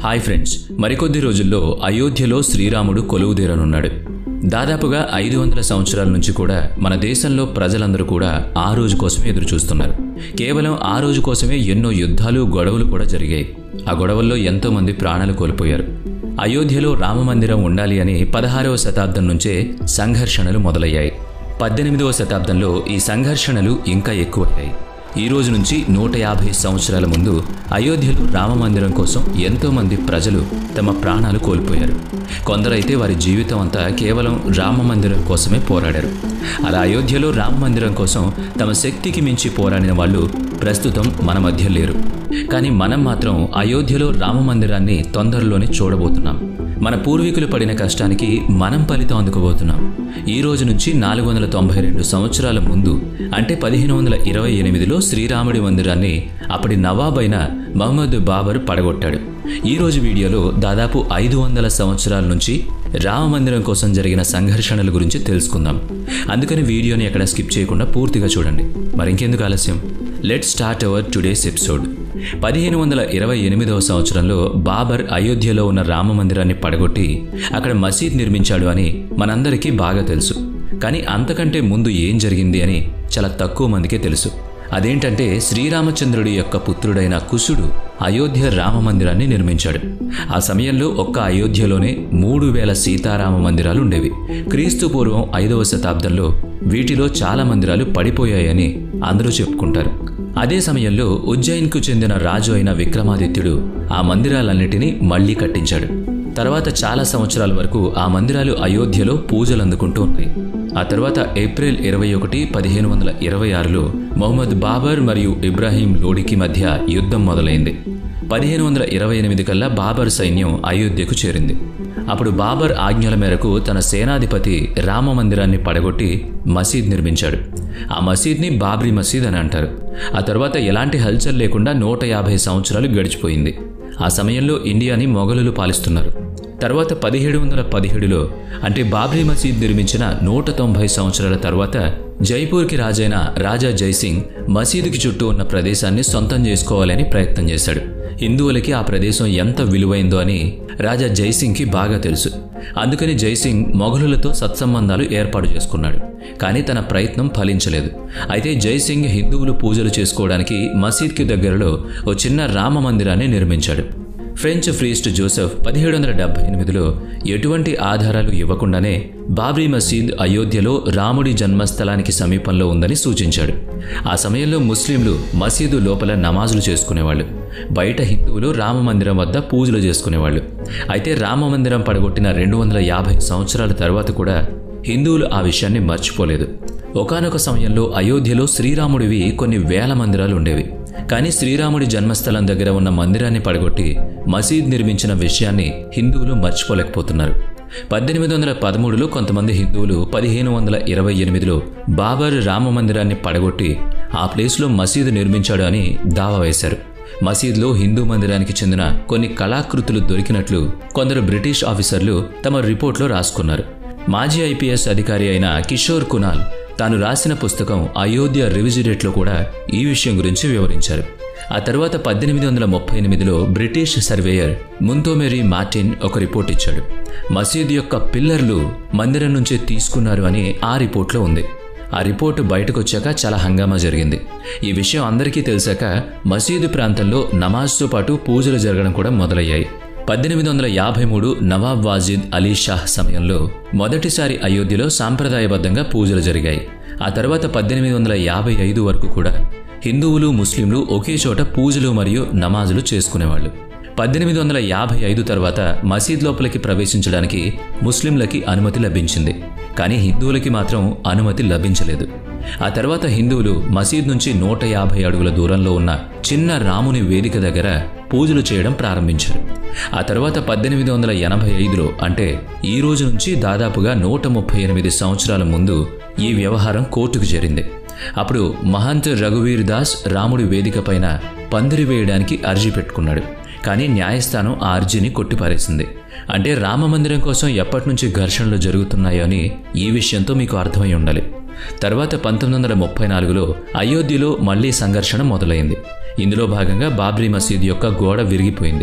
hi friends మరికొద్ది రోజుల్లో అయోధ్యలో శ్రీరాముడు కొలువుదీరనున్నాడు దాదాపుగా ఐదు వందల సంవత్సరాల నుంచి కూడా మన దేశంలో ప్రజలందరూ కూడా ఆ రోజు కోసమే ఎదురు చూస్తున్నారు కేవలం ఆ రోజు కోసమే ఎన్నో యుద్ధాలు గొడవలు కూడా జరిగాయి ఆ గొడవల్లో ఎంతో మంది ప్రాణాలు కోల్పోయారు అయోధ్యలో రామమందిరం ఉండాలి అని పదహారవ శతాబ్దం నుంచే సంఘర్షణలు మొదలయ్యాయి పద్దెనిమిదవ శతాబ్దంలో ఈ సంఘర్షణలు ఇంకా ఎక్కువయ్యాయి ఈ రోజు నుంచి నూట యాభై సంవత్సరాల ముందు అయోధ్యలో రామమందిరం కోసం ఎంతో మంది ప్రజలు తమ ప్రాణాలు కోల్పోయారు కొందరైతే వారి జీవితం అంతా కేవలం రామమందిరం కోసమే పోరాడారు అలా అయోధ్యలో రామమందిరం కోసం తమ శక్తికి మించి పోరాడిన వాళ్ళు ప్రస్తుతం మన మధ్య లేరు కానీ మనం మాత్రం అయోధ్యలో రామమందిరాన్ని తొందరలోనే చూడబోతున్నాం మన పూర్వీకులు పడిన కష్టానికి మనం ఫలితం అందుకోబోతున్నాం ఈ రోజు నుంచి నాలుగు వందల తొంభై రెండు సంవత్సరాల ముందు అంటే పదిహేను వందల ఇరవై ఎనిమిదిలో శ్రీరాముడి మందిరాన్ని అప్పటి నవాబ్ అయిన మహమ్మద్ బాబర్ పడగొట్టాడు ఈ రోజు వీడియోలో దాదాపు ఐదు వందల సంవత్సరాల నుంచి రామ మందిరం కోసం జరిగిన సంఘర్షణల గురించి తెలుసుకుందాం అందుకని వీడియోని ఎక్కడ స్కిప్ చేయకుండా పూర్తిగా చూడండి మరింకెందుకు ఆలస్యం let start our today's episode పదిహేను వందల ఇరవై ఎనిమిదవ సంవత్సరంలో బాబర్ అయోధ్యలో ఉన్న రామ మందిరాన్ని పడగొట్టి అక్కడ మసీద్ నిర్మించాడు అని మనందరికీ బాగా తెలుసు కానీ అంతకంటే ముందు ఏం జరిగింది అని చాలా తక్కువ మందికే తెలుసు అదేంటంటే శ్రీరామచంద్రుడి యొక్క పుత్రుడైన కుశుడు అయోధ్య రామ మందిరాన్ని నిర్మించాడు ఆ సమయంలో ఒక్క అయోధ్యలోనే మూడు వేల సీతారామ మందిరాలు ఉండేవి క్రీస్తు పూర్వం ఐదవ శతాబ్దంలో వీటిలో చాలా మందిరాలు పడిపోయాయని అందరూ చెప్పుకుంటారు అదే సమయంలో ఉజ్జయిన్కు చెందిన రాజు అయిన విక్రమాదిత్యుడు ఆ మందిరాలన్నిటినీ మళ్లీ కట్టించాడు తర్వాత చాలా సంవత్సరాల వరకు ఆ మందిరాలు అయోధ్యలో పూజలు అందుకుంటూ ఉన్నాయి ఆ తర్వాత ఏప్రిల్ ఇరవై ఒకటి పదిహేను వందల ఇరవై ఆరులో మొహమ్మద్ బాబర్ మరియు ఇబ్రాహీం లోడికి మధ్య యుద్ధం మొదలైంది పదిహేను వందల ఇరవై ఎనిమిది కల్లా బాబర్ సైన్యం అయోధ్యకు చేరింది అప్పుడు బాబర్ ఆజ్ఞల మేరకు తన సేనాధిపతి రామ మందిరాన్ని పడగొట్టి మసీద్ నిర్మించాడు ఆ మసీద్ని బాబ్రీ మసీద్ అని అంటారు ఆ తర్వాత ఎలాంటి హల్చల్ లేకుండా నూట యాభై సంవత్సరాలు గడిచిపోయింది ఆ సమయంలో ఇండియాని మొఘలులు పాలిస్తున్నారు తర్వాత పదిహేడు వందల పదిహేడులో అంటే బాబ్రీ మసీద్ నిర్మించిన నూట తొంభై సంవత్సరాల తర్వాత జైపూర్కి రాజైన రాజా జైసింగ్ మసీదుకి చుట్టూ ఉన్న ప్రదేశాన్ని సొంతం చేసుకోవాలని ప్రయత్నం చేశాడు హిందువులకి ఆ ప్రదేశం ఎంత విలువైందో అని రాజా జైసింగ్కి బాగా తెలుసు అందుకని జైసింగ్ మొఘలులతో సత్సంబంధాలు ఏర్పాటు చేసుకున్నాడు కానీ తన ప్రయత్నం ఫలించలేదు అయితే జైసింగ్ హిందువులు పూజలు చేసుకోవడానికి మసీద్కి దగ్గరలో ఓ చిన్న రామ మందిరాన్ని నిర్మించాడు ఫ్రెంచ్ ఫ్రీస్ట్ జోసెఫ్ పదిహేడు వందల డెబ్బై ఎనిమిదిలో ఎటువంటి ఆధారాలు ఇవ్వకుండానే బాబ్రీ మసీద్ అయోధ్యలో రాముడి జన్మస్థలానికి సమీపంలో ఉందని సూచించాడు ఆ సమయంలో ముస్లింలు మసీదు లోపల నమాజులు చేసుకునేవాళ్ళు బయట హిందువులు రామ మందిరం వద్ద పూజలు చేసుకునేవాళ్ళు అయితే రామ మందిరం పడగొట్టిన రెండు వందల యాభై సంవత్సరాల తర్వాత కూడా హిందువులు ఆ విషయాన్ని మర్చిపోలేదు ఒకనొక సమయంలో అయోధ్యలో శ్రీరాముడివి కొన్ని వేల మందిరాలు ఉండేవి కానీ శ్రీరాముడి జన్మస్థలం దగ్గర ఉన్న మందిరాన్ని పడగొట్టి మసీద్ నిర్మించిన విషయాన్ని హిందువులు మర్చిపోలేకపోతున్నారు పద్దెనిమిది వందల పదమూడులో కొంతమంది హిందువులు పదిహేను వందల ఇరవై ఎనిమిదిలో బాబర్ రామ మందిరాన్ని పడగొట్టి ఆ ప్లేస్లో మసీదు నిర్మించాడు అని దావా వేశారు మసీద్లో హిందూ మందిరానికి చెందిన కొన్ని కళాకృతులు దొరికినట్లు కొందరు బ్రిటిష్ ఆఫీసర్లు తమ రిపోర్ట్లో రాసుకున్నారు మాజీ ఐపీఎస్ అధికారి అయిన కిషోర్ కునాల్ తాను రాసిన పుస్తకం అయోధ్య రివిజిడేట్లో కూడా ఈ విషయం గురించి వివరించారు ఆ తర్వాత పద్దెనిమిది వందల ముప్పై ఎనిమిదిలో బ్రిటిష్ సర్వేయర్ ముంతోమెరీ మార్టిన్ ఒక రిపోర్ట్ ఇచ్చాడు మసీద్ యొక్క పిల్లర్లు మందిరం నుంచే తీసుకున్నారు అని ఆ రిపోర్ట్లో ఉంది ఆ రిపోర్టు బయటకు వచ్చాక చాలా హంగామా జరిగింది ఈ విషయం అందరికీ తెలిసాక మసీదు ప్రాంతంలో నమాజ్తో పాటు పూజలు జరగడం కూడా మొదలయ్యాయి పద్దెనిమిది వందల యాభై మూడు నవాబ్ వాజిద్ అలీ షాహ్ సమయంలో మొదటిసారి అయోధ్యలో సాంప్రదాయబద్ధంగా పూజలు జరిగాయి ఆ తర్వాత పద్దెనిమిది వందల యాభై ఐదు వరకు కూడా హిందువులు ముస్లింలు ఒకే చోట పూజలు మరియు నమాజులు చేసుకునేవాళ్ళు పద్దెనిమిది వందల యాభై ఐదు తర్వాత మసీద్ లోపలికి ప్రవేశించడానికి ముస్లింలకి అనుమతి లభించింది కానీ హిందువులకి మాత్రం అనుమతి లభించలేదు ఆ తర్వాత హిందువులు మసీద్ నుంచి నూట యాభై అడుగుల దూరంలో ఉన్న చిన్న రాముని వేదిక దగ్గర పూజలు చేయడం ప్రారంభించారు ఆ తర్వాత పద్దెనిమిది వందల ఎనభై ఐదులో అంటే ఈ రోజు నుంచి దాదాపుగా నూట ముప్పై ఎనిమిది సంవత్సరాల ముందు ఈ వ్యవహారం కోర్టుకు చేరింది అప్పుడు మహంత్ రఘువీర్ దాస్ రాముడి వేదిక పైన పందిరి వేయడానికి అర్జీ పెట్టుకున్నాడు కానీ న్యాయస్థానం ఆ అర్జీని కొట్టిపారేసింది అంటే రామ మందిరం కోసం ఎప్పటి నుంచి ఘర్షణలు జరుగుతున్నాయో అని ఈ విషయంతో మీకు అర్థమై ఉండాలి తర్వాత పంతొమ్మిది వందల ముప్పై నాలుగులో అయోధ్యలో మళ్లీ సంఘర్షణ మొదలైంది ఇందులో భాగంగా బాబ్రీ మసీద్ యొక్క గోడ విరిగిపోయింది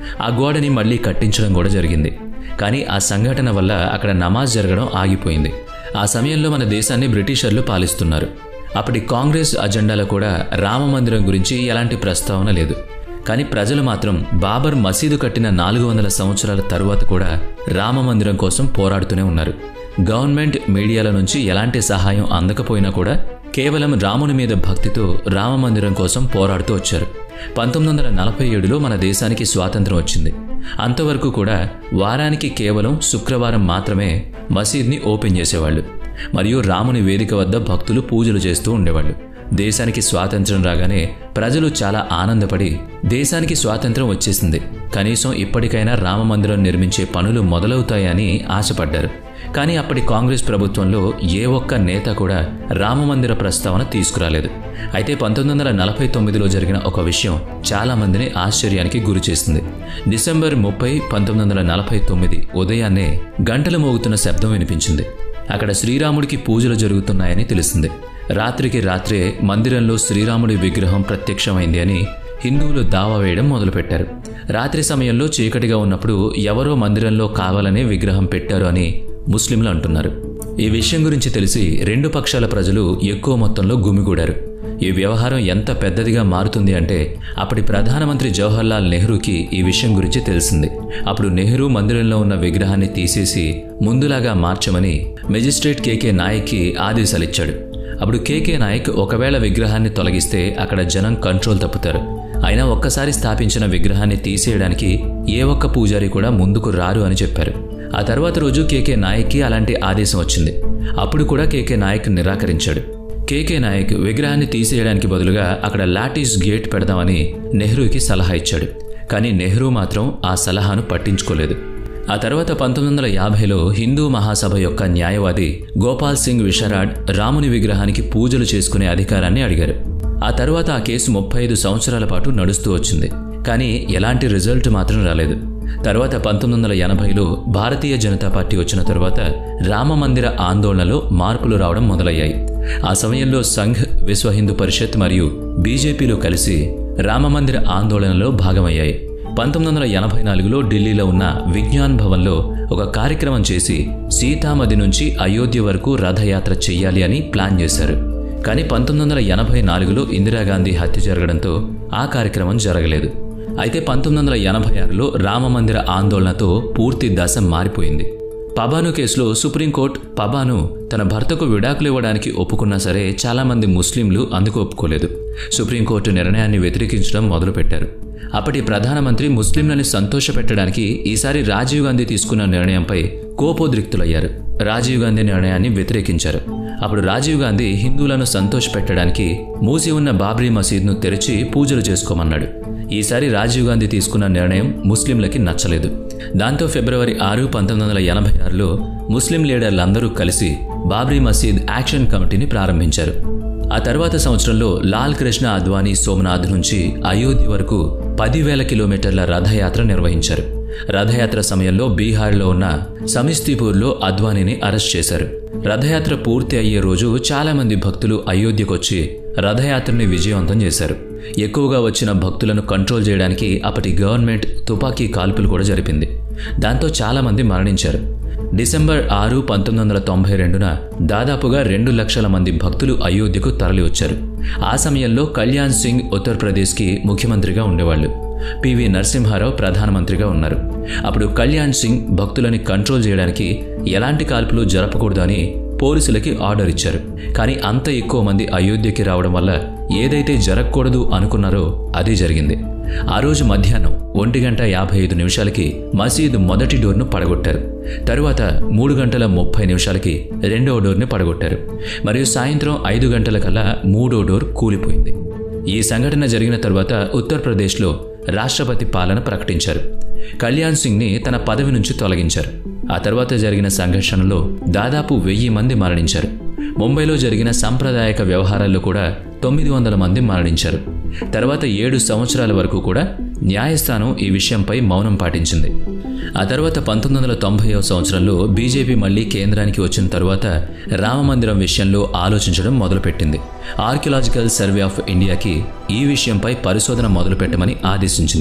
ఆ గోడని మళ్ళీ కట్టించడం కూడా జరిగింది కానీ ఆ సంఘటన వల్ల అక్కడ నమాజ్ జరగడం ఆగిపోయింది ఆ సమయంలో మన దేశాన్ని బ్రిటిషర్లు పాలిస్తున్నారు అప్పటి కాంగ్రెస్ అజెండాలో కూడా రామ మందిరం గురించి ఎలాంటి ప్రస్తావన లేదు కానీ ప్రజలు మాత్రం బాబర్ మసీదు కట్టిన నాలుగు వందల సంవత్సరాల తరువాత కూడా రామ మందిరం కోసం పోరాడుతూనే ఉన్నారు గవర్నమెంట్ మీడియాల నుంచి ఎలాంటి సహాయం అందకపోయినా కూడా కేవలం రాముని మీద భక్తితో రామ మందిరం కోసం పోరాడుతూ వచ్చారు పంతొమ్మిది వందల నలభై ఏడులో మన దేశానికి స్వాతంత్రం వచ్చింది అంతవరకు కూడా వారానికి కేవలం శుక్రవారం మాత్రమే మసీద్ని ఓపెన్ చేసేవాళ్ళు మరియు రాముని వేదిక వద్ద భక్తులు పూజలు చేస్తూ ఉండేవాళ్ళు దేశానికి స్వాతంత్రం రాగానే ప్రజలు చాలా ఆనందపడి దేశానికి స్వాతంత్రం వచ్చేసింది కనీసం ఇప్పటికైనా రామ మందిరం నిర్మించే పనులు మొదలవుతాయని ఆశపడ్డారు కానీ అప్పటి కాంగ్రెస్ ప్రభుత్వంలో ఏ ఒక్క నేత కూడా రామమందిర ప్రస్తావన తీసుకురాలేదు అయితే పంతొమ్మిది వందల నలభై తొమ్మిదిలో జరిగిన ఒక విషయం చాలా మందిని ఆశ్చర్యానికి గురిచేసింది డిసెంబర్ ముప్పై పంతొమ్మిది వందల నలభై తొమ్మిది ఉదయాన్నే గంటలు మోగుతున్న శబ్దం వినిపించింది అక్కడ శ్రీరాముడికి పూజలు జరుగుతున్నాయని తెలిసింది రాత్రికి రాత్రే మందిరంలో శ్రీరాముడి విగ్రహం ప్రత్యక్షమైంది అని హిందువులు దావా వేయడం మొదలుపెట్టారు రాత్రి సమయంలో చీకటిగా ఉన్నప్పుడు ఎవరో మందిరంలో కావాలనే విగ్రహం పెట్టారు అని ముస్లింలు అంటున్నారు ఈ విషయం గురించి తెలిసి రెండు పక్షాల ప్రజలు ఎక్కువ మొత్తంలో గుమిగూడారు ఈ వ్యవహారం ఎంత పెద్దదిగా మారుతుంది అంటే అప్పటి ప్రధానమంత్రి జవహర్లాల్ నెహ్రూకి ఈ విషయం గురించి తెలిసింది అప్పుడు నెహ్రూ మందిరంలో ఉన్న విగ్రహాన్ని తీసేసి ముందులాగా మార్చమని మెజిస్ట్రేట్ కేకే నాయక్కి ఆదేశాలిచ్చాడు అప్పుడు కేకే నాయక్ ఒకవేళ విగ్రహాన్ని తొలగిస్తే అక్కడ జనం కంట్రోల్ తప్పుతారు అయినా ఒక్కసారి స్థాపించిన విగ్రహాన్ని తీసేయడానికి ఏ ఒక్క పూజారి కూడా ముందుకు రారు అని చెప్పారు ఆ తర్వాత రోజు కేకే నాయక్కి అలాంటి ఆదేశం వచ్చింది అప్పుడు కూడా కేకే నాయక్ నిరాకరించాడు కేకే నాయక్ విగ్రహాన్ని తీసేయడానికి బదులుగా అక్కడ లాటిస్ గేట్ పెడదామని నెహ్రూకి సలహా ఇచ్చాడు కానీ నెహ్రూ మాత్రం ఆ సలహాను పట్టించుకోలేదు ఆ తర్వాత పంతొమ్మిది వందల యాభైలో హిందూ మహాసభ యొక్క న్యాయవాది గోపాల్ సింగ్ విషరాడ్ రాముని విగ్రహానికి పూజలు చేసుకునే అధికారాన్ని అడిగారు ఆ తర్వాత ఆ కేసు ముప్పై ఐదు సంవత్సరాల పాటు నడుస్తూ వచ్చింది కానీ ఎలాంటి రిజల్ట్ మాత్రం రాలేదు తర్వాత పంతొమ్మిది వందల ఎనభైలో భారతీయ జనతా పార్టీ వచ్చిన తరువాత రామ మందిర ఆందోళనలో మార్పులు రావడం మొదలయ్యాయి ఆ సమయంలో సంఘ్ విశ్వ హిందూ పరిషత్ మరియు బీజేపీలు కలిసి రామమందిర ఆందోళనలో భాగమయ్యాయి పంతొమ్మిది వందల ఎనభై నాలుగులో ఢిల్లీలో ఉన్న విజ్ఞాన్ భవన్లో ఒక కార్యక్రమం చేసి సీతామది నుంచి అయోధ్య వరకు రథయాత్ర చెయ్యాలి అని ప్లాన్ చేశారు కానీ పంతొమ్మిది వందల ఎనభై నాలుగులో ఇందిరాగాంధీ హత్య జరగడంతో ఆ కార్యక్రమం జరగలేదు అయితే పంతొమ్మిది వందల ఎనభై ఆరులో రామమందిర ఆందోళనతో పూర్తి దశ మారిపోయింది పబాను కేసులో సుప్రీంకోర్టు పబాను తన భర్తకు విడాకులు ఇవ్వడానికి ఒప్పుకున్నా సరే చాలామంది ముస్లింలు అందుకు ఒప్పుకోలేదు సుప్రీంకోర్టు నిర్ణయాన్ని వ్యతిరేకించడం మొదలుపెట్టారు అప్పటి ప్రధానమంత్రి ముస్లింలని సంతోషపెట్టడానికి ఈసారి రాజీవ్ గాంధీ తీసుకున్న నిర్ణయంపై కోపోద్రిక్తులయ్యారు రాజీవ్ గాంధీ నిర్ణయాన్ని వ్యతిరేకించారు అప్పుడు రాజీవ్ గాంధీ హిందువులను సంతోషపెట్టడానికి మూసి ఉన్న బాబ్రీ మసీద్ను తెరిచి పూజలు చేసుకోమన్నాడు ఈసారి రాజీవ్ గాంధీ తీసుకున్న నిర్ణయం ముస్లింలకి నచ్చలేదు దాంతో ఫిబ్రవరి ఆరు పంతొమ్మిది వందల ఎనభై ఆరులో ముస్లిం లీడర్లందరూ కలిసి బాబ్రీ మసీద్ యాక్షన్ కమిటీని ప్రారంభించారు ఆ తర్వాత సంవత్సరంలో లాల్ కృష్ణ అద్వానీ సోమనాథ్ నుంచి అయోధ్య వరకు పదివేల కిలోమీటర్ల రథయాత్ర నిర్వహించారు రథయాత్ర సమయంలో బీహార్లో ఉన్న సమిస్తీపూర్లో అద్వానీని అరెస్ట్ చేశారు రథయాత్ర పూర్తి అయ్యే రోజు చాలా మంది భక్తులు అయోధ్యకొచ్చి రథయాత్రని విజయవంతం చేశారు ఎక్కువగా వచ్చిన భక్తులను కంట్రోల్ చేయడానికి అప్పటి గవర్నమెంట్ తుపాకీ కాల్పులు కూడా జరిపింది దాంతో చాలా మంది మరణించారు డిసెంబర్ ఆరు పంతొమ్మిది వందల తొంభై రెండున దాదాపుగా రెండు లక్షల మంది భక్తులు అయోధ్యకు తరలి వచ్చారు ఆ సమయంలో కళ్యాణ్ సింగ్ ఉత్తరప్రదేశ్కి ముఖ్యమంత్రిగా ఉండేవాళ్ళు పివి నరసింహారావు ప్రధానమంత్రిగా ఉన్నారు అప్పుడు కళ్యాణ్ సింగ్ భక్తులని కంట్రోల్ చేయడానికి ఎలాంటి కాల్పులు జరపకూడదు అని పోలీసులకి ఆర్డర్ ఇచ్చారు కానీ అంత ఎక్కువ మంది అయోధ్యకి రావడం వల్ల ఏదైతే జరగకూడదు అనుకున్నారో అది జరిగింది ఆ రోజు మధ్యాహ్నం ఒంటి గంట యాభై ఐదు నిమిషాలకి మసీదు మొదటి డోర్ను పడగొట్టారు తరువాత మూడు గంటల ముప్పై నిమిషాలకి రెండవ డోర్ని పడగొట్టారు మరియు సాయంత్రం ఐదు గంటల కల్లా మూడో డోర్ కూలిపోయింది ఈ సంఘటన జరిగిన తరువాత ఉత్తరప్రదేశ్లో రాష్ట్రపతి పాలన ప్రకటించారు కళ్యాణ్ సింగ్ని తన పదవి నుంచి తొలగించారు ఆ తర్వాత జరిగిన సంఘర్షణలో దాదాపు వెయ్యి మంది మరణించారు ముంబైలో జరిగిన సాంప్రదాయక వ్యవహారాల్లో కూడా తొమ్మిది వందల మంది మరణించారు తర్వాత ఏడు సంవత్సరాల వరకు కూడా న్యాయస్థానం ఈ విషయంపై మౌనం పాటించింది ఆ తర్వాత పంతొమ్మిది వందల తొంభైవ సంవత్సరంలో బీజేపీ మళ్ళీ కేంద్రానికి వచ్చిన తరువాత రామమందిరం విషయంలో ఆలోచించడం మొదలుపెట్టింది ఆర్కియలాజికల్ సర్వే ఆఫ్ ఇండియాకి ఈ విషయంపై పరిశోధన మొదలుపెట్టమని ఆదేశించింది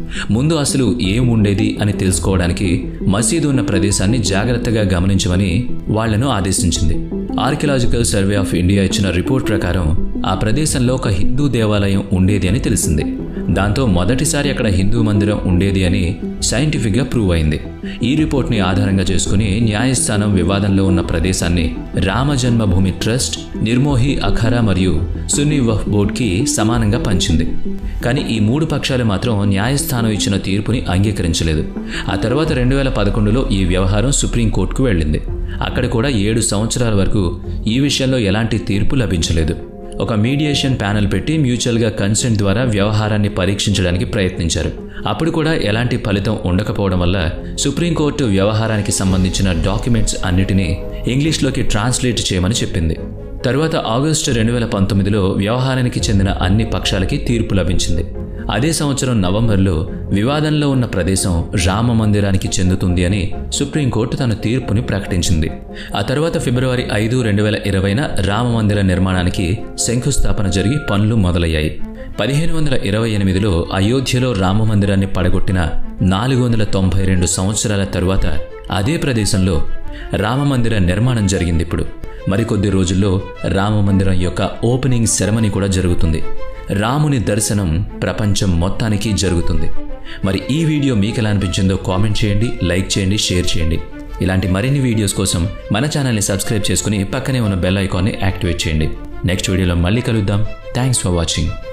ముందు అసలు ఏం ఉండేది అని తెలుసుకోవడానికి మసీదు ఉన్న ప్రదేశాన్ని జాగ్రత్తగా గమనించమని వాళ్లను ఆదేశించింది ఆర్కియలాజికల్ సర్వే ఆఫ్ ఇండియా ఇచ్చిన రిపోర్ట్ ప్రకారం ఆ ప్రదేశంలో ఒక హిందూ దేవాలయం ఉండేది అని తెలిసింది దాంతో మొదటిసారి అక్కడ హిందూ మందిరం ఉండేది అని సైంటిఫిక్గా ప్రూవ్ అయింది ఈ రిపోర్ట్ని ఆధారంగా చేసుకుని న్యాయస్థానం వివాదంలో ఉన్న ప్రదేశాన్ని రామ జన్మభూమి ట్రస్ట్ నిర్మోహి అఖారా మరియు సున్నీ వఫ్ బోర్డ్కి సమానంగా పంచింది కానీ ఈ మూడు పక్షాలు మాత్రం న్యాయస్థానం ఇచ్చిన తీర్పుని అంగీకరించలేదు ఆ తర్వాత రెండు వేల పదకొండులో ఈ వ్యవహారం సుప్రీంకోర్టుకు వెళ్ళింది అక్కడ కూడా ఏడు సంవత్సరాల వరకు ఈ విషయంలో ఎలాంటి తీర్పు లభించలేదు ఒక మీడియేషన్ ప్యానెల్ పెట్టి మ్యూచువల్గా కన్సెంట్ ద్వారా వ్యవహారాన్ని పరీక్షించడానికి ప్రయత్నించారు అప్పుడు కూడా ఎలాంటి ఫలితం ఉండకపోవడం వల్ల సుప్రీంకోర్టు వ్యవహారానికి సంబంధించిన డాక్యుమెంట్స్ అన్నిటినీ ఇంగ్లీష్లోకి ట్రాన్స్లేట్ చేయమని చెప్పింది తరువాత ఆగస్టు రెండు వేల పంతొమ్మిదిలో వ్యవహారానికి చెందిన అన్ని పక్షాలకి తీర్పు లభించింది అదే సంవత్సరం నవంబర్లో వివాదంలో ఉన్న ప్రదేశం రామ మందిరానికి చెందుతుంది అని సుప్రీంకోర్టు తన తీర్పుని ప్రకటించింది ఆ తర్వాత ఫిబ్రవరి ఐదు రెండు వేల ఇరవైన రామ మందిర నిర్మాణానికి శంకుస్థాపన జరిగి పనులు మొదలయ్యాయి పదిహేను వందల ఇరవై ఎనిమిదిలో అయోధ్యలో రామ మందిరాన్ని పడగొట్టిన నాలుగు వందల తొంభై రెండు సంవత్సరాల తరువాత అదే ప్రదేశంలో రామమందిర నిర్మాణం జరిగింది ఇప్పుడు మరికొద్ది రోజుల్లో రామమందిరం యొక్క ఓపెనింగ్ సెరమనీ కూడా జరుగుతుంది రాముని దర్శనం ప్రపంచం మొత్తానికి జరుగుతుంది మరి ఈ వీడియో మీకు ఎలా అనిపించిందో కామెంట్ చేయండి లైక్ చేయండి షేర్ చేయండి ఇలాంటి మరిన్ని వీడియోస్ కోసం మన ఛానల్ని సబ్స్క్రైబ్ చేసుకుని పక్కనే ఉన్న బెల్ ఐకాన్ని యాక్టివేట్ చేయండి నెక్స్ట్ వీడియోలో మళ్ళీ కలుద్దాం థ్యాంక్స్ ఫర్ వాచింగ్